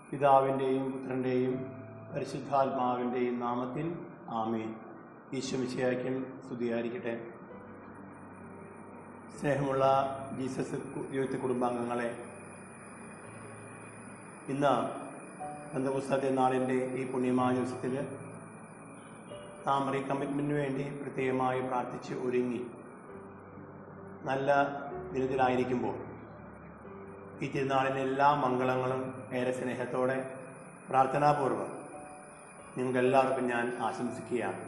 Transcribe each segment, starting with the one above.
പിതാവിൻ്റെയും പുത്രൻ്റെയും പരിശുദ്ധാത്മാവിൻ്റെയും നാമത്തിൽ ആമേൻ ഈശ്വമിശയാക്കും സ്തുതിയായിരിക്കട്ടെ സ്നേഹമുള്ള ജീസസ് യൂത്ത് കുടുംബാംഗങ്ങളെ ഇന്ന് ബന്ധപുസ്തകത്തെ നാളിൻ്റെ ഈ പുണ്യമായ ദിവസത്തിൽ നാം റീ കമ്മിറ്റ്മെൻറ്റിന് വേണ്ടി പ്രത്യേകമായി പ്രാർത്ഥിച്ച് ഒരുങ്ങി നല്ല ദിനത്തിലായിരിക്കുമ്പോൾ ഈ തിരുനാളിൻ്റെ എല്ലാ മംഗളങ്ങളും ഏറെ സ്നേഹത്തോടെ പ്രാർത്ഥനാപൂർവ്വം നിങ്ങൾക്ക് എല്ലാവർക്കും ഞാൻ ആശംസിക്കുകയാണ്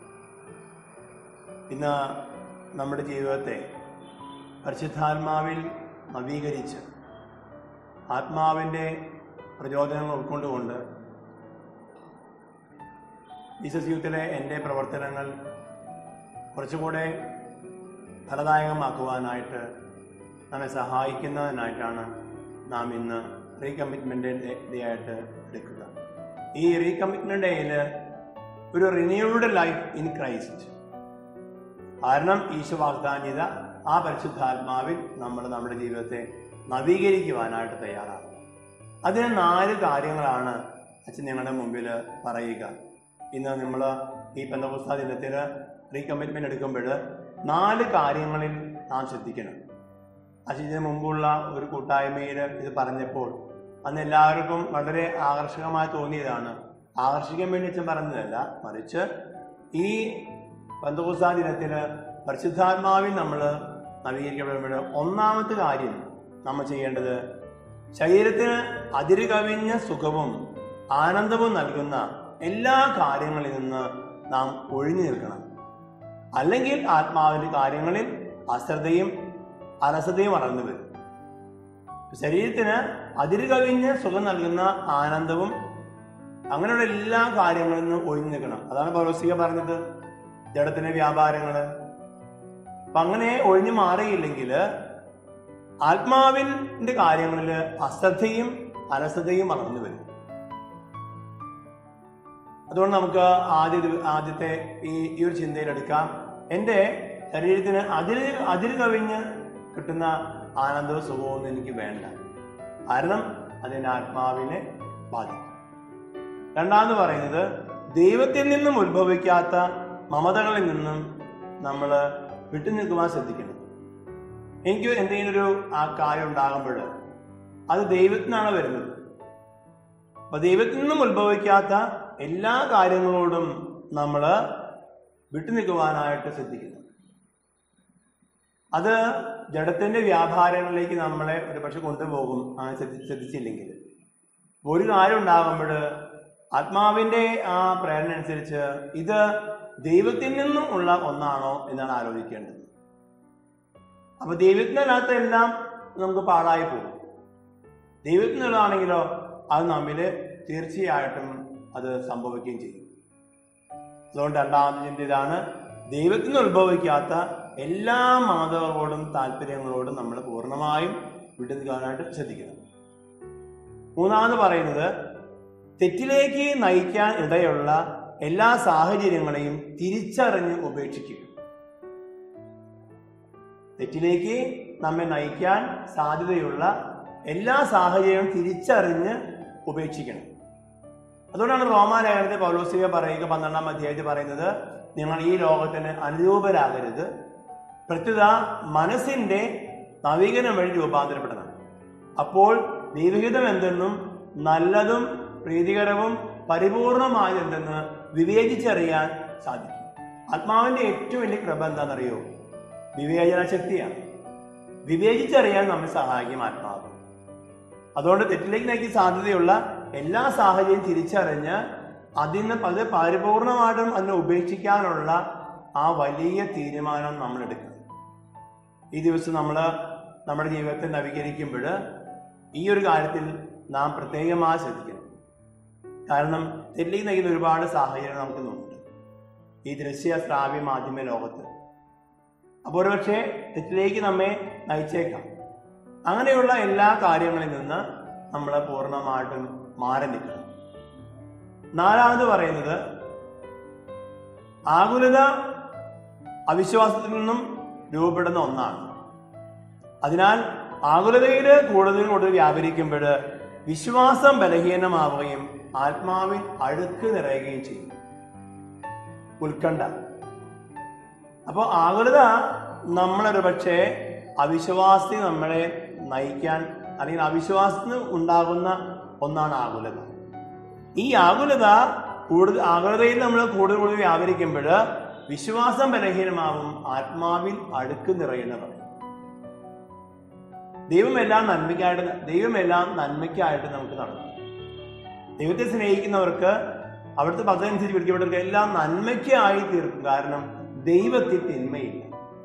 ഇന്ന് നമ്മുടെ ജീവിതത്തെ പരിശുദ്ധാത്മാവിൽ നവീകരിച്ച് ആത്മാവിൻ്റെ പ്രചോദനങ്ങൾ ഉൾക്കൊണ്ടുകൊണ്ട് ജീസസ് യൂത്തിലെ എൻ്റെ പ്രവർത്തനങ്ങൾ കുറച്ചുകൂടെ ഫലദായകമാക്കുവാനായിട്ട് നമ്മെ സഹായിക്കുന്നതിനായിട്ടാണ് നാം ഇന്ന് റീകമ്മിറ്റ്മെൻ്റ് ഡേ ആയിട്ട് എടുക്കുക ഈ റീകമ്മിറ്റ്മെൻ്റ് ഡേയിൽ ഒരു റിന്യൂഡ് ലൈഫ് ഇൻ ക്രൈസ്റ്റ് കാരണം ഈശോ വാഗ്ദാനം ചെയ്ത ആ പരിശുദ്ധാത്മാവിൽ നമ്മൾ നമ്മുടെ ജീവിതത്തെ നവീകരിക്കുവാനായിട്ട് തയ്യാറാകും അതിന് നാല് കാര്യങ്ങളാണ് അച്ഛൻ ഞങ്ങളുടെ മുമ്പിൽ പറയുക ഇന്ന് നമ്മൾ ഈ പെന്തപുസ്തക ദിനത്തിൽ റീകമ്മിറ്റ്മെന്റ് എടുക്കുമ്പോൾ നാല് കാര്യങ്ങളിൽ നാം ശ്രദ്ധിക്കണം അച്ഛന് മുമ്പുള്ള ഒരു കൂട്ടായ്മയിൽ ഇത് പറഞ്ഞപ്പോൾ അന്ന് എല്ലാവർക്കും വളരെ ആകർഷകമായി തോന്നിയതാണ് ആകർഷിക്കാൻ വേണ്ടി അച്ഛൻ പറഞ്ഞതല്ല മറിച്ച് ഈ പന്തപുസ്തക ദിനത്തിൽ പരിശുദ്ധാത്മാവിൽ നമ്മൾ നവീകരിക്കപ്പെടുമ്പോൾ ഒന്നാമത്തെ കാര്യം നമ്മൾ ചെയ്യേണ്ടത് ശരീരത്തിന് അതിര് കവിഞ്ഞ സുഖവും ആനന്ദവും നൽകുന്ന എല്ലാ കാര്യങ്ങളിൽ നിന്ന് നാം ഒഴിഞ്ഞു നിൽക്കണം അല്ലെങ്കിൽ ആത്മാവിന്റെ കാര്യങ്ങളിൽ അശ്രദ്ധയും അലസതയും വളർന്നു വരും ശരീരത്തിന് അതിര് കവിഞ്ഞ് സുഖം നൽകുന്ന ആനന്ദവും അങ്ങനെയുള്ള എല്ലാ കാര്യങ്ങളിൽ നിന്നും ഒഴിഞ്ഞു നിൽക്കണം അതാണ് പൗലോസിക പറഞ്ഞത് ജഡത്തിന്റെ വ്യാപാരങ്ങള് അപ്പൊ അങ്ങനെ ഒഴിഞ്ഞു മാറിയില്ലെങ്കിൽ ആത്മാവിന്റെ കാര്യങ്ങളിൽ അശ്രദ്ധയും അലസതയും വളർന്നു വരും അതുകൊണ്ട് നമുക്ക് ആദ്യ ദിവ- ആദ്യത്തെ ഈ ഈ ഒരു ചിന്തയിലെടുക്കാം എൻ്റെ ശരീരത്തിന് അതിര് അതിര് കവിഞ്ഞ് കിട്ടുന്ന ആനന്ദവും സുഖവും ഒന്നും എനിക്ക് വേണ്ട കാരണം അതിൻ്റെ ആത്മാവിനെ ബാധിക്കും രണ്ടാമത് പറയുന്നത് ദൈവത്തിൽ നിന്നും ഉത്ഭവിക്കാത്ത മമതകളിൽ നിന്നും നമ്മൾ വിട്ടുനിൽക്കുവാൻ ശ്രദ്ധിക്കണം എനിക്ക് എന്തെങ്കിലും ഒരു ആ കാര്യം ഉണ്ടാകുമ്പോൾ അത് ദൈവത്തിനാണ് വരുന്നത് അപ്പൊ ദൈവത്തിൽ നിന്നും ഉത്ഭവിക്കാത്ത എല്ലാ കാര്യങ്ങളോടും നമ്മൾ വിട്ടുനിൽക്കുവാനായിട്ട് ശ്രദ്ധിക്കണം അത് ജഡത്തിന്റെ വ്യാപാരങ്ങളിലേക്ക് നമ്മളെ ഒരുപക്ഷെ കൊണ്ടുപോകും അങ്ങനെ ശ്രദ്ധി ശ്രദ്ധിച്ചില്ലെങ്കിൽ ഒരു കാര്യം ഉണ്ടാകുമ്പോൾ ആത്മാവിന്റെ ആ പ്രേരണ അനുസരിച്ച് ഇത് ദൈവത്തിൽ നിന്നും ഉള്ള ഒന്നാണോ എന്നാണ് ആലോചിക്കേണ്ടത് അപ്പൊ ദൈവത്തിനല്ലാത്ത എല്ലാം നമുക്ക് പാഴായി പോകും ദൈവത്തിനുള്ളതാണെങ്കിലോ അത് നമ്മിൽ തീർച്ചയായിട്ടും അത് സംഭവിക്കുകയും ചെയ്യും അതുകൊണ്ട് രണ്ടാമത്തെ ചിന്ത ഇതാണ് ദൈവത്തിൽ നിന്ന് ഉത്ഭവിക്കാത്ത എല്ലാ മാതകളോടും താല്പര്യങ്ങളോടും നമ്മൾ പൂർണ്ണമായും വിട്ടുനിൽക്കാനായിട്ട് ശ്രദ്ധിക്കണം മൂന്നാമത് പറയുന്നത് തെറ്റിലേക്ക് നയിക്കാൻ ഇടയുള്ള എല്ലാ സാഹചര്യങ്ങളെയും തിരിച്ചറിഞ്ഞ് ഉപേക്ഷിക്കുക തെറ്റിലേക്ക് നമ്മെ നയിക്കാൻ സാധ്യതയുള്ള എല്ലാ സാഹചര്യവും തിരിച്ചറിഞ്ഞ് ഉപേക്ഷിക്കണം അതുകൊണ്ടാണ് റോമാലേഖനത്തെ പൗലോസിക പറയുക പന്ത്രണ്ടാം അധ്യായത്തിൽ പറയുന്നത് നിങ്ങൾ ഈ ലോകത്തിന് അനുരൂപരാകരുത് പ്രത്യുത മനസ്സിന്റെ നവീകരണം വഴി രൂപാന്തരപ്പെടണം അപ്പോൾ ദൈവഹിതം എന്തെന്നും നല്ലതും പ്രീതികരവും പരിപൂർണമായത് എന്തെന്ന് വിവേചിച്ചറിയാൻ സാധിക്കും ആത്മാവിന്റെ ഏറ്റവും വലിയ കൃപ എന്താണെന്നറിയോ വിവേചന ശക്തിയാണ് വിവേചിച്ചറിയാൻ നമ്മെ സഹായിക്കും ആത്മാവ് അതുകൊണ്ട് തെറ്റിലേക്ക് നയിക്കാൻ സാധ്യതയുള്ള എല്ലാ സാഹചര്യം തിരിച്ചറിഞ്ഞ് അതിന് അത് പരിപൂർണമായിട്ടും അതിനെ ഉപേക്ഷിക്കാനുള്ള ആ വലിയ തീരുമാനം നമ്മൾ എടുക്കണം ഈ ദിവസം നമ്മൾ നമ്മുടെ ജീവിതത്തെ നവീകരിക്കുമ്പോൾ ഈ ഒരു കാര്യത്തിൽ നാം പ്രത്യേകമായി ശ്രദ്ധിക്കണം കാരണം തെറ്റിലേക്ക് നയിക്കുന്ന ഒരുപാട് സാഹചര്യം നമുക്ക് ഉണ്ട് ഈ ദൃശ്യ ശ്രാവ്യ മാധ്യമ ലോകത്ത് അപ്പോൾ ഒരുപക്ഷെ തെറ്റിലേക്ക് നമ്മെ നയിച്ചേക്കാം അങ്ങനെയുള്ള എല്ലാ കാര്യങ്ങളിൽ നിന്ന് നമ്മൾ പൂർണ്ണമായിട്ടും മാറി നിൽക്കണം നാലാമത് പറയുന്നത് ആകുലത അവിശ്വാസത്തിൽ നിന്നും രൂപപ്പെടുന്ന ഒന്നാണ് അതിനാൽ ആകുലതയിൽ കൂടുതൽ കൂടുതൽ വ്യാപരിക്കുമ്പോൾ വിശ്വാസം ബലഹീനമാവുകയും ആത്മാവിൽ അഴുക്ക് നിറയുകയും ചെയ്യും ഉത്കണ്ഠ അപ്പോൾ ആകുലത നമ്മളൊരു പക്ഷേ അവിശ്വാസത്തിൽ നമ്മളെ നയിക്കാൻ അല്ലെങ്കിൽ അവിശ്വാസത്തിന് ഉണ്ടാകുന്ന ഒന്നാണ് ആകുലത ഈ ആകുലത കൂടുതൽ ആകുലതയിൽ നമ്മൾ കൂടുതൽ കൂടുതൽ വ്യാപരിക്കുമ്പോൾ വിശ്വാസം ബലഹീനമാവും ആത്മാവിൽ അഴുക്ക് നിറയുന്ന പറയും ദൈവമെല്ലാം നന്മയ്ക്കായിട്ട് ദൈവമെല്ലാം നന്മയ്ക്കായിട്ട് നമുക്ക് നടക്കും ദൈവത്തെ സ്നേഹിക്കുന്നവർക്ക് അവിടുത്തെ പദ്ധതി അനുസരിച്ച് പിടിക്കപ്പെട്ടവർക്ക് എല്ലാം നന്മയ്ക്കായി തീർക്കും കാരണം ദൈവത്തിൽ തിന്മയില്ല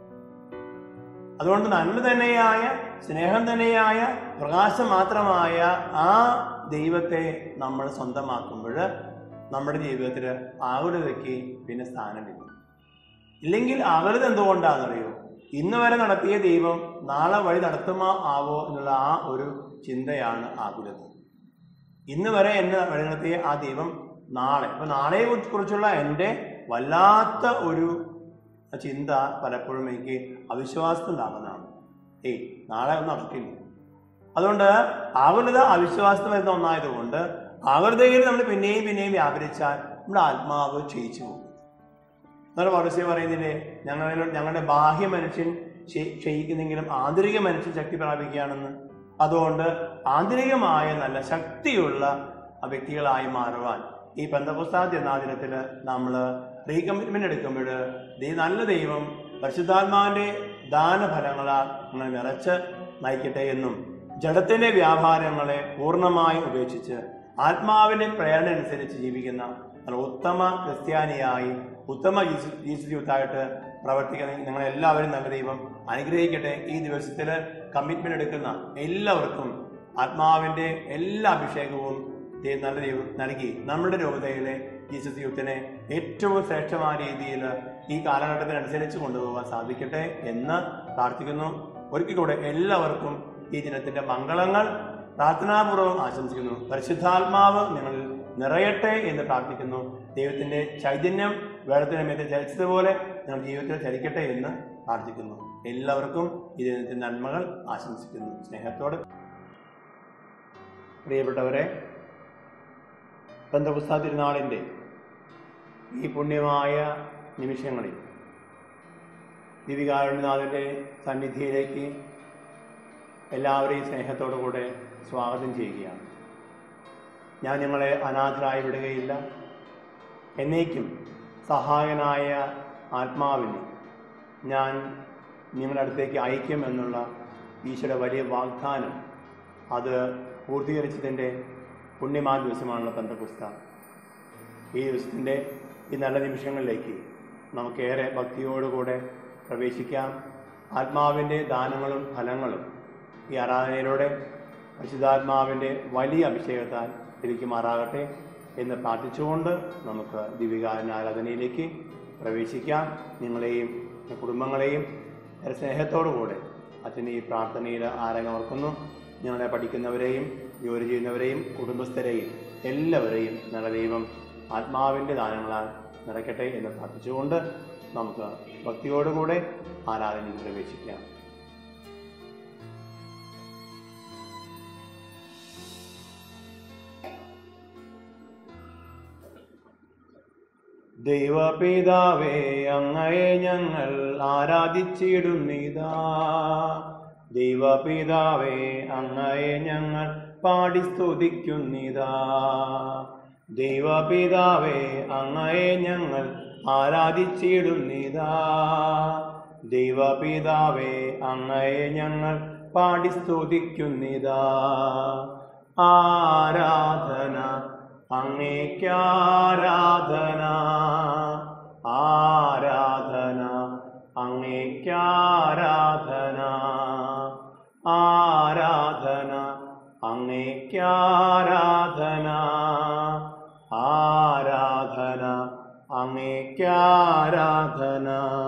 അതുകൊണ്ട് നന്മ തന്നെയായ സ്നേഹം തന്നെയായ പ്രകാശം മാത്രമായ ആ ദൈവത്തെ നമ്മൾ സ്വന്തമാക്കുമ്പോൾ നമ്മുടെ ജീവിതത്തിൽ ആകുലതയ്ക്ക് പിന്നെ സ്ഥാനമില്ല ഇല്ലെങ്കിൽ ആകുലത എന്തുകൊണ്ടാണെന്നറിയോ ഇന്ന് വരെ നടത്തിയ ദൈവം നാളെ വഴി നടത്തുമോ ആവോ എന്നുള്ള ആ ഒരു ചിന്തയാണ് ആകുലത ഇന്ന് വരെ എന്നെ വഴി നടത്തിയ ആ ദൈവം നാളെ ഇപ്പൊ നാളെയെ കുറിച്ചുള്ള എൻ്റെ വല്ലാത്ത ഒരു ചിന്ത പലപ്പോഴും എനിക്ക് അവിശ്വാസത്തിലുണ്ടാകുന്നതാണ് ഏയ് നാളെ ഒന്നും നടക്കില്ല അതുകൊണ്ട് ആകുലത അവിശ്വാസത്തിൽ വരുന്ന ഒന്നായതുകൊണ്ട് ആകുലതയിൽ നമ്മൾ പിന്നെയും പിന്നെയും വ്യാപരിച്ചാൽ നമ്മുടെ ആത്മാവ് ക്ഷയിച്ചു പോകും എന്നാലും പൗരസ്യ പറയുന്നില്ലേ ഞങ്ങളിൽ ഞങ്ങളുടെ ബാഹ്യ മനുഷ്യൻ ക്ഷയി- ക്ഷയിക്കുന്നെങ്കിലും ആന്തരിക മനുഷ്യൻ ശക്തി പ്രാപിക്കുകയാണെന്ന് അതുകൊണ്ട് ആന്തരികമായ നല്ല ശക്തിയുള്ള ആ വ്യക്തികളായി മാറുവാൻ ഈ ബന്ധപുസ്തക ദിനാദിനത്തിൽ നമ്മൾ റീകമ്മിറ്റ്മെന്റ് എടുക്കുമ്പോൾ ദൈ നല്ല ദൈവം പരിശുദ്ധാത്മാവിന്റെ ദാനഫലങ്ങളാൽ നമ്മളെ നിറച്ച് നയിക്കട്ടെ എന്നും ജഡത്തിന്റെ വ്യാപാരങ്ങളെ പൂർണ്ണമായി ഉപേക്ഷിച്ച് ആത്മാവിന്റെ പ്രേരണ അനുസരിച്ച് ജീവിക്കുന്ന നല്ല ഉത്തമ ക്രിസ്ത്യാനിയായി ഉത്തമ ജീസ- ജീസസ് യൂത്തായിട്ട് പ്രവർത്തിക്കുന്ന നിങ്ങളെല്ലാവരും നല്ല ദൈവം അനുഗ്രഹിക്കട്ടെ ഈ ദിവസത്തിൽ കമ്മിറ്റ്മെന്റ് എടുക്കുന്ന എല്ലാവർക്കും ആത്മാവിന്റെ എല്ലാ അഭിഷേകവും ദൈവം നല്ല ദൈവം നൽകി നമ്മുടെ രൂപതയിലെ ജീസസ് യൂത്തിനെ ഏറ്റവും ശ്രേഷ്ഠമായ രീതിയിൽ ഈ കാലഘട്ടത്തിനനുസരിച്ച് കൊണ്ടുപോകാൻ സാധിക്കട്ടെ എന്ന് പ്രാർത്ഥിക്കുന്നു ഒരിക്കൽ കൂടെ എല്ലാവർക്കും ഈ ദിനത്തിന്റെ മംഗളങ്ങൾ പ്രാർത്ഥനാപൂർവ്വം ആശംസിക്കുന്നു പരിശുദ്ധാത്മാവ് നിങ്ങളിൽ നിറയട്ടെ എന്ന് പ്രാർത്ഥിക്കുന്നു ദൈവത്തിന്റെ ചൈതന്യം വേടത്തിന് മേത്തെ ചലിച്ചതുപോലെ നിങ്ങൾ ജീവിതത്തിൽ ചലിക്കട്ടെ എന്ന് പ്രാർത്ഥിക്കുന്നു എല്ലാവർക്കും ഈ ദിനത്തിന്റെ നന്മകൾ ആശംസിക്കുന്നു സ്നേഹത്തോടെ പ്രിയപ്പെട്ടവരെ ബന്ധപുസ്തക തിരുനാളിൻ്റെ ഈ പുണ്യമായ നിമിഷങ്ങളിൽ ദിവികാരുണ്യനാഥൻ്റെ സന്നിധിയിലേക്ക് എല്ലാവരെയും സ്നേഹത്തോടു കൂടെ സ്വാഗതം ചെയ്യുകയാണ് ഞാൻ നിങ്ങളെ അനാഥരായി വിടുകയില്ല എന്നേക്കും സഹായനായ ആത്മാവിനെ ഞാൻ നിങ്ങളുടെ അടുത്തേക്ക് അയക്കും എന്നുള്ള ഈശോയുടെ വലിയ വാഗ്ദാനം അത് പൂർത്തീകരിച്ചതിൻ്റെ പുണ്യമായ ദിവസമാണല്ലോ പന്തപുസ്ത ഈ ദിവസത്തിൻ്റെ ഈ നല്ല നിമിഷങ്ങളിലേക്ക് നമുക്കേറെ ഭക്തിയോടുകൂടെ പ്രവേശിക്കാം ആത്മാവിൻ്റെ ദാനങ്ങളും ഫലങ്ങളും ഈ ആരാധനയിലൂടെ പരിശുദ്ധാത്മാവിൻ്റെ വലിയ അഭിഷേകത്താൽ ലഭിക്കുമാറാകട്ടെ എന്ന് പ്രാർത്ഥിച്ചുകൊണ്ട് നമുക്ക് ദിവികാരൻ ആരാധനയിലേക്ക് പ്രവേശിക്കാം നിങ്ങളെയും കുടുംബങ്ങളെയും ഏറെ സ്നേഹത്തോടുകൂടെ അച്ഛൻ ഈ പ്രാർത്ഥനയിൽ ആരംഗം ഓർക്കുന്നു ഞങ്ങളെ പഠിക്കുന്നവരെയും ജോലി ചെയ്യുന്നവരെയും കുടുംബസ്ഥരെയും എല്ലാവരെയും നല്ല ദൈവം ആത്മാവിൻ്റെ ദാനങ്ങളാൽ നിറയ്ക്കട്ടെ എന്ന് പ്രാർത്ഥിച്ചുകൊണ്ട് നമുക്ക് ഭക്തിയോടുകൂടെ ആരാധനയിൽ പ്രവേശിക്കാം ദൈവപിതാവേ അങ്ങയെ ഞങ്ങൾ ആരാധിച്ചിടുന്നിതാ ദൈവപിതാവേ അങ്ങയെ ഞങ്ങൾ പാടി സ്തുതിക്കുന്നിതാ ദൈവപിതാവേ അങ്ങയെ ഞങ്ങൾ ആരാധിച്ചിടുന്നിതാ ദൈവപിതാവേ അങ്ങയെ ഞങ്ങൾ പാടി സ്തുതിക്കുന്നിതാ ആരാധന അങ്ങേക്കാരാധന ആരാധന അങ്ങേക്കാരാധന ആരാധന അങ്ങേക്കാരാധന ആരാധന അങ്ങേക്കാരാധന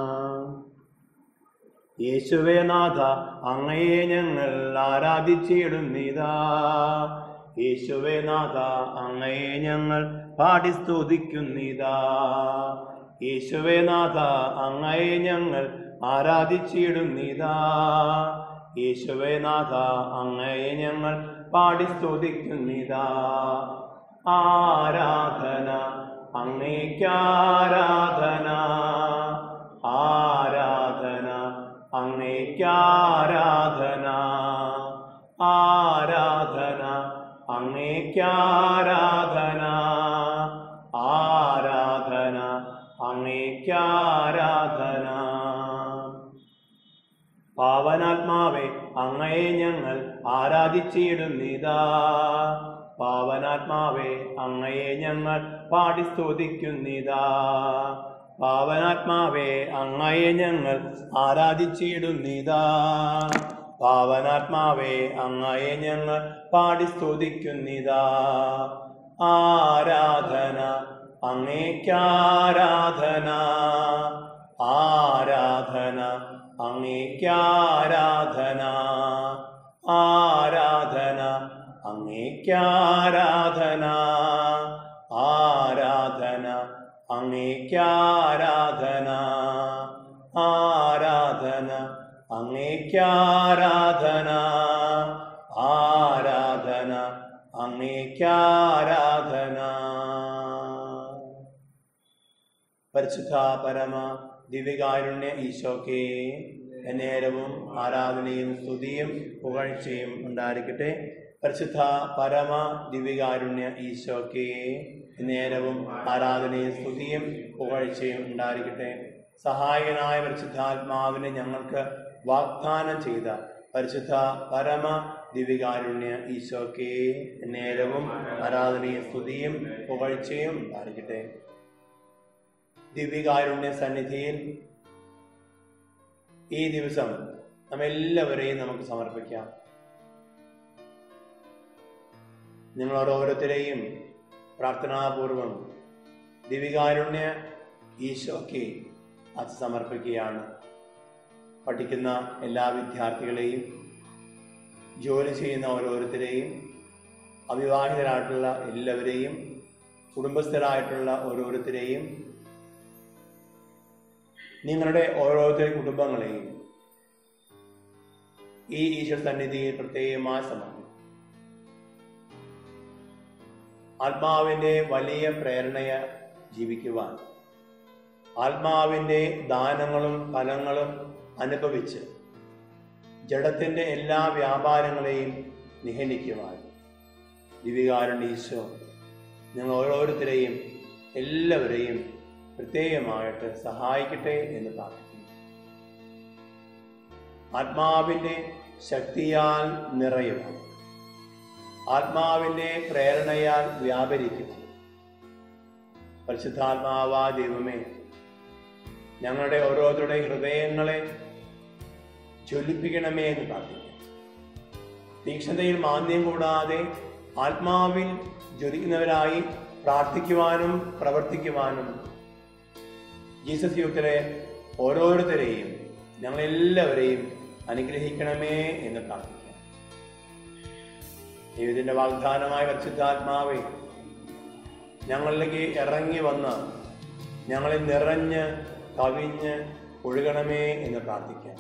യേശുവേ നാഥ അങ്ങയെ ഞങ്ങൾ ആരാധിച്ചിടുന്നിതാ യേശുവേ നാഥ അങ്ങയെ ഞങ്ങൾ പാടി സ്തുതിക്കുന്നിതാ യേശുവേ നാഥ അങ്ങയെ ഞങ്ങൾ ആരാധിച്ചിടുന്നിതാ യേശുവേ നാഥ അങ്ങയെ ഞങ്ങൾ പാടി സ്തുതിക്കുന്നിതാ ആരാധന അങ്ങേക്കാരാധന ആരാധന അങ്ങേക്കാരാധന ആരാധന അങ്ങേക്കാരാധന ആരാധന അങ്ങേക്കാരാധന പാവനാത്മാവെ അങ്ങയെ ഞങ്ങൾ ആരാധിച്ചിടുന്നിതാ പാവനാത്മാവെ അങ്ങയെ ഞങ്ങൾ പാടി സ്തുതിക്കുന്നിതാ പാവനാത്മാവെ അങ്ങയെ ഞങ്ങൾ ആരാധിച്ചിടുന്നിതാ പാവനാത്മാവെ അങ്ങയെ ഞങ്ങൾ പാടി സ്തുതിക്കുന്നിതാ ആരാധന അങ്ങേക്കാരാധന ആരാധന അങ്ങേക്കാരാധന ആരാധന അങ്ങേക്കാരാധന ആരാധന അങ്ങേക്കാരാധന ആരാധന അങ്ങേക്കാരാധന ആരാധന അങ്ങേക്കാരാധന പരിശുദ്ധ പരമ ദിവ്യകാരുണ്യ ഈശോക്കെ നേരവും ആരാധനയും സ്തുതിയും പുകഴ്ചയും ഉണ്ടായിരിക്കട്ടെ പരിശുദ്ധ പരമ ദിവ്യകാരുണ്യ ഈശോക്കെ നേരവും ആരാധനയും സ്തുതിയും പുകഴ്ചയും ഉണ്ടായിരിക്കട്ടെ സഹായകനായ പരിശുദ്ധാത്മാവിനെ ഞങ്ങൾക്ക് വാഗ്ദാനം ചെയ്ത പരിശുദ്ധ പരമ ദിവ്യകാരുണ്യ ഈശോക്കെ നേരവും ആരാധനയും സ്തുതിയും പുകഴ്ചയും ഉണ്ടായിരിക്കട്ടെ ദിവ്യകാരുണ്യ സന്നിധിയിൽ ഈ ദിവസം നമ്മെല്ലാവരെയും നമുക്ക് സമർപ്പിക്കാം നിങ്ങൾ ഓരോരുത്തരെയും പ്രാർത്ഥനാപൂർവം ദിവ്യകാരുണ്യ ഈശോയ്ക്ക് അത് സമർപ്പിക്കുകയാണ് പഠിക്കുന്ന എല്ലാ വിദ്യാർത്ഥികളെയും ജോലി ചെയ്യുന്ന ഓരോരുത്തരെയും അവിവാഹിതരായിട്ടുള്ള എല്ലാവരെയും കുടുംബസ്ഥരായിട്ടുള്ള ഓരോരുത്തരെയും നിങ്ങളുടെ ഓരോരുത്തരുടെ കുടുംബങ്ങളെയും ഈ ഈശ്വര സന്നിധിയിൽ പ്രത്യേകമായി സമർപ്പിക്കും ആത്മാവിന്റെ വലിയ പ്രേരണയ ജീവിക്കുവാൻ ആത്മാവിന്റെ ദാനങ്ങളും ഫലങ്ങളും അനുഭവിച്ച് ജഡത്തിന്റെ എല്ലാ വ്യാപാരങ്ങളെയും നിഹനിക്കുവാൻ ദിവികാരുണ്യ ഈശോ നിങ്ങൾ ഓരോരുത്തരെയും എല്ലാവരെയും പ്രത്യേകമായിട്ട് സഹായിക്കട്ടെ എന്ന് പ്രാർത്ഥിക്കുന്നു ആത്മാവിന്റെ ശക്തിയാൽ നിറയുക ആത്മാവിന്റെ പ്രേരണയാൽ വ്യാപരിക്കുക പരിശുദ്ധാത്മാവാ ദൈവമേ ഞങ്ങളുടെ ഓരോരുത്തരുടെ ഹൃദയങ്ങളെ ജ്വലിപ്പിക്കണമേ എന്ന് പ്രാർത്ഥിക്കുന്നു തീക്ഷ്ണതയിൽ മാന്ദ്യം കൂടാതെ ആത്മാവിൽ ജ്വലിക്കുന്നവരായി പ്രാർത്ഥിക്കുവാനും പ്രവർത്തിക്കുവാനും ജീസസ് യൂത്തിലെ ഓരോരുത്തരെയും ഞങ്ങളെല്ലാവരെയും അനുഗ്രഹിക്കണമേ എന്ന് പ്രാർത്ഥിക്കാം ദൈവത്തിന്റെ വാഗ്ദാനമായ പരിശുദ്ധാത്മാവെ ഞങ്ങളിലേക്ക് ഇറങ്ങി വന്ന് ഞങ്ങളെ നിറഞ്ഞ് കവിഞ്ഞ് ഒഴുകണമേ എന്ന് പ്രാർത്ഥിക്കാം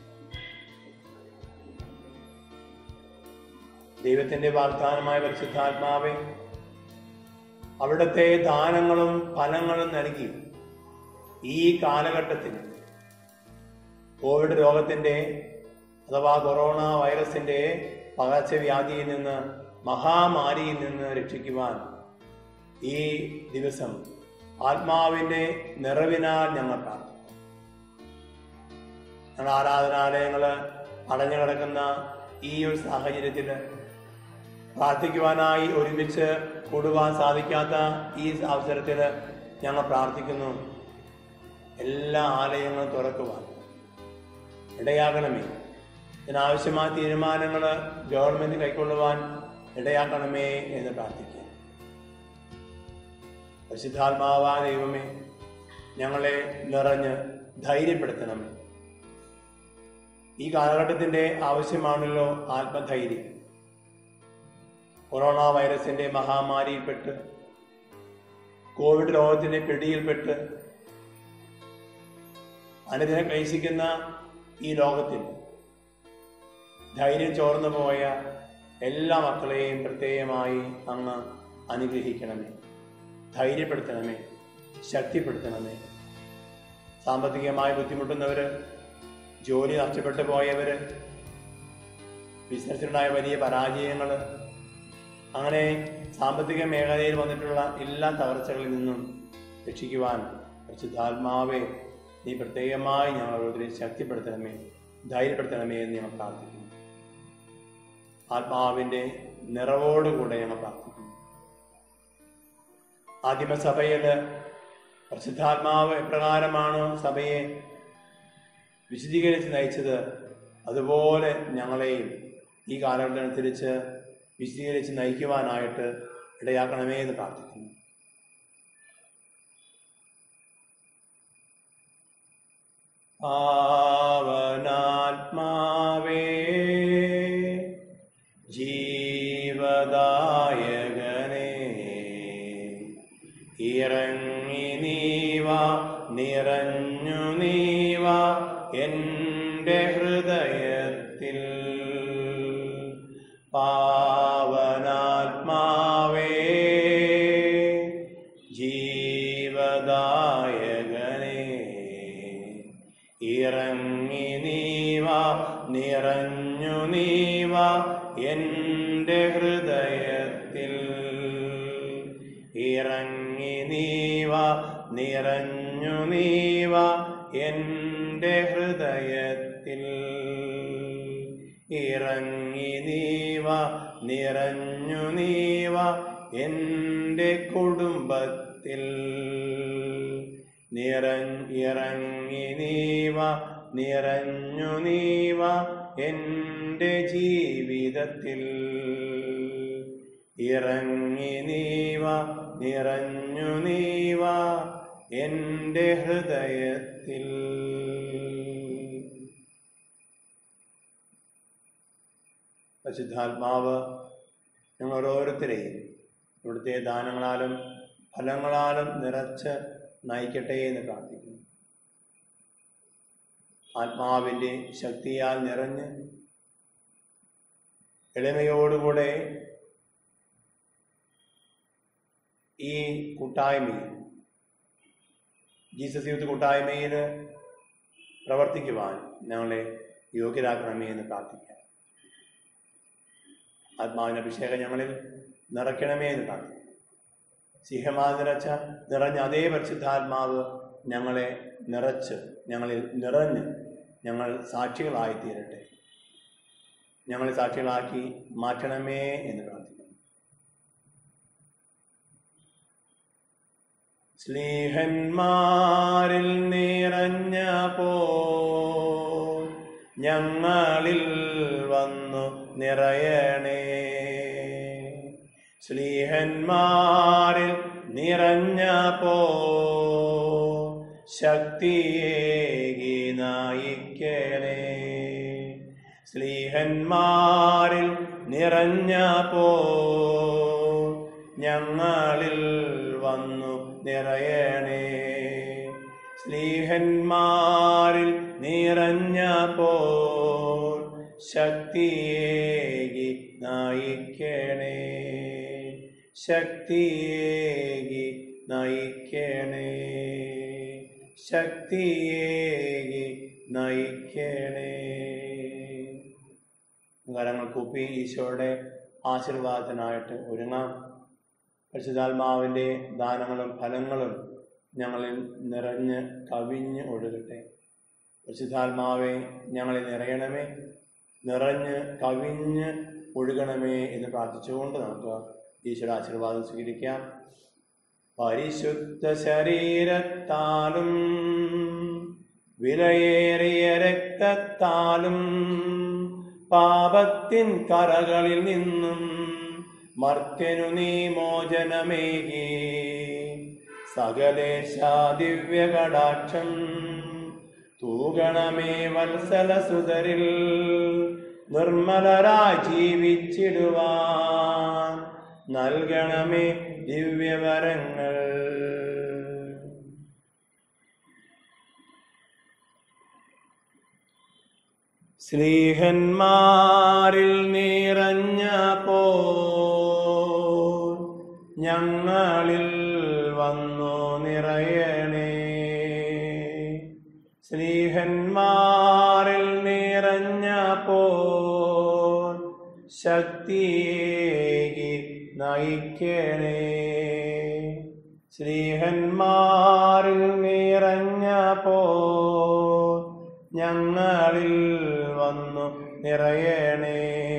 ദൈവത്തിന്റെ വാഗ്ദാനമായ പരിശുദ്ധാത്മാവെ അവിടുത്തെ ദാനങ്ങളും ഫലങ്ങളും നൽകി ഈ കാലഘട്ടത്തിൽ കോവിഡ് രോഗത്തിന്റെ അഥവാ കൊറോണ വൈറസിന്റെ പകർച്ചവ്യാധിയിൽ നിന്ന് മഹാമാരിയിൽ നിന്ന് രക്ഷിക്കുവാൻ ഈ ദിവസം ആത്മാവിന്റെ നിറവിനാൽ ഞങ്ങൾ പ്രാർത്ഥിക്കും ഞങ്ങൾ ആരാധനാലയങ്ങള് അടഞ്ഞു കിടക്കുന്ന ഈ ഒരു സാഹചര്യത്തിൽ പ്രാർത്ഥിക്കുവാനായി ഒരുമിച്ച് കൂടുവാൻ സാധിക്കാത്ത ഈ അവസരത്തിൽ ഞങ്ങൾ പ്രാർത്ഥിക്കുന്നു എല്ലാ ആലയങ്ങളും തുറക്കുവാൻ ഇടയാകണമേ ഇതിനാവശ്യമായ തീരുമാനങ്ങൾ ഗവൺമെന്റ് കൈക്കൊള്ളുവാൻ ഇടയാക്കണമേ എന്ന് പ്രാർത്ഥിക്കാം പരിശുദ്ധാത്മാവാ ദൈവമേ ഞങ്ങളെ നിറഞ്ഞ് ധൈര്യപ്പെടുത്തണമേ ഈ കാലഘട്ടത്തിന്റെ ആവശ്യമാണല്ലോ ആത്മധൈര്യം കൊറോണ വൈറസിന്റെ മഹാമാരിയിൽപ്പെട്ട് കോവിഡ് രോഗത്തിന്റെ പിടിയിൽപ്പെട്ട് അനുദിനം ക്ലേശിക്കുന്ന ഈ ലോകത്തിൽ ധൈര്യം ചോർന്നു പോയ എല്ലാ മക്കളെയും പ്രത്യേകമായി അങ്ങ് അനുഗ്രഹിക്കണമേ ധൈര്യപ്പെടുത്തണമേ ശക്തിപ്പെടുത്തണമേ സാമ്പത്തികമായി ബുദ്ധിമുട്ടുന്നവര് ജോലി നഷ്ടപ്പെട്ടു പോയവര് ബിസിനസ്സിലുണ്ടായ വലിയ പരാജയങ്ങൾ അങ്ങനെ സാമ്പത്തിക മേഖലയിൽ വന്നിട്ടുള്ള എല്ലാ തകർച്ചകളിൽ നിന്നും രക്ഷിക്കുവാൻ പരിശുദ്ധാത്മാവെ നീ പ്രത്യേകമായി ഞങ്ങളോട് ശക്തിപ്പെടുത്തണമേ ധൈര്യപ്പെടുത്തണമേ എന്ന് ഞങ്ങൾ പ്രാർത്ഥിക്കുന്നു ആത്മാവിന്റെ നിറവോടുകൂടെ ഞങ്ങൾ പ്രാർത്ഥിക്കുന്നു ആദിമസഭയിൽ പരിശുദ്ധാത്മാവ് എപ്രകാരമാണോ സഭയെ വിശദീകരിച്ച് നയിച്ചത് അതുപോലെ ഞങ്ങളെയും ഈ കാലഘട്ടമനുസരിച്ച് വിശദീകരിച്ച് നയിക്കുവാനായിട്ട് ഇടയാക്കണമേ എന്ന് പ്രാർത്ഥിക്കുന്നു പാവനാത്മാവേ ജീവദായകനേ ഇറങ്ങി നീവ നിറഞ്ഞു നീവ എൻ്റെ ഹൃദയത്തിൽ പാവനാത്മാവേ ജീവദായകനേ ഇറങ്ങി നീവ നിറഞ്ഞു നീവ എൻ്റെ ഹൃദയത്തിൽ ഇറങ്ങി നീവ നിറഞ്ഞു നീവ എൻ്റെ ഹൃദയത്തിൽ ഇറങ്ങി നീവ നിറഞ്ഞു നീവ എൻ്റെ കുടുംബത്തിൽ നിറഞ്ഞിറങ്ങി നീവ നിറഞ്ഞു നീവ എൻ്റെ ജീവിതത്തിൽ ഇറങ്ങി നീവ നിറഞ്ഞു നീവ എൻ്റെ ഹൃദയത്തിൽ പരിശുദ്ധാത്മാവ് ഞങ്ങൾ ഓരോരുത്തരെയും ഇവിടുത്തെ ദാനങ്ങളാലും ഫലങ്ങളാലും നിറച്ച് നയിക്കട്ടെ എന്ന് പ്രാർത്ഥിക്കുന്നു ആത്മാവിൻ്റെ ശക്തിയാൽ നിറഞ്ഞ് എളിമയോടുകൂടെ ഈ കൂട്ടായ്മയിൽ ജീസസ് യൂത്ത് കൂട്ടായ്മയിൽ പ്രവർത്തിക്കുവാൻ ഞങ്ങളെ യോഗ്യരാക്കണമേ എന്ന് പ്രാർത്ഥിക്കാം ആത്മാവിന്റെ അഭിഷേകം ഞങ്ങളിൽ നിറയ്ക്കണമേ എന്ന് പ്രാർത്ഥിക്കാം സിംഹമാ നിറച്ച നിറഞ്ഞ അതേ പരിശുദ്ധാത്മാവ് ഞങ്ങളെ നിറച്ച് ഞങ്ങളിൽ നിറഞ്ഞ് ഞങ്ങൾ സാക്ഷികളായി തീരട്ടെ ഞങ്ങളെ സാക്ഷികളാക്കി മാറ്റണമേ എന്ന് പ്രാർത്ഥിക്കുന്നു സ്നേഹന്മാരിൽ നിറഞ്ഞ പോ ഞങ്ങളിൽ വന്നു നിറയണേ സ്ലീഹന്മാരിൽ നിറഞ്ഞ പോ ശക്തിയേകി നയിക്കണേ സ്ലീഹന്മാരിൽ നിറഞ്ഞ പോ ഞങ്ങളിൽ വന്നു നിറയണേ സ്ലീഹന്മാരിൽ നിറഞ്ഞ പോ ശക്തിയേകി നയിക്കണേ ശക്തിയേകി നയിക്കണേ ശക്തിയേകി നയിക്കണേ കരങ്ങൾ കൂപ്പി ഈശോയുടെ ആശീർവാദത്തിനായിട്ട് ഒരുങ്ങാം പരിശുദ്ധാത്മാവിൻ്റെ ദാനങ്ങളും ഫലങ്ങളും ഞങ്ങളിൽ നിറഞ്ഞ് കവിഞ്ഞ് ഒഴുകട്ടെ പരിശുദ്ധാത്മാവെ ഞങ്ങളെ നിറയണമേ നിറഞ്ഞ് കവിഞ്ഞ് ഒഴുകണമേ എന്ന് പ്രാർത്ഥിച്ചുകൊണ്ട് നമുക്ക് ഈശ്വര ആശീർവാദം സ്വീകരിക്കാം പരിശുദ്ധ ശരീരത്താലും വിലയേറിയ രക്തത്താലും പാപത്തിൻ കറകളിൽ നിന്നും മർത്യനു നീ മോചനമേകി സകലേശ ദിവ്യകടാക്ഷം തൂകണമേ വത്സല സുതരിൽ നിർമ്മലരായി ജീവിച്ചിടുവാൻ നൽകണമേ ദിവ്യവരങ്ങൾ സ്ലീഹന്മാരിൽ നിറഞ്ഞപ്പോ ഞങ്ങളിൽ വന്നു നിറയണേ സ്ലീഹന്മാരിൽ നിറഞ്ഞപ്പോ ശക്തിയേകി നയിക്കണേ ശ്രീഹന്മാരിൽ നിറഞ്ഞപ്പോ ഞങ്ങളിൽ വന്നു നിറയണേ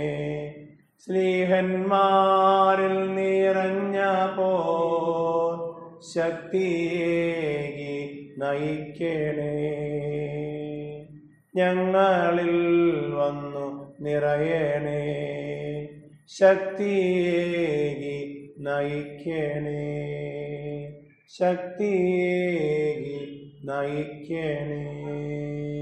ശ്രീഹന്മാരിൽ നിറഞ്ഞപ്പോ ശക്തിയേകി നയിക്കണേ ഞങ്ങളിൽ വന്നു നിറയണേ ശക്തിയേകി നയിക്കണേ ശക്തിയേകി നയിക്കണേ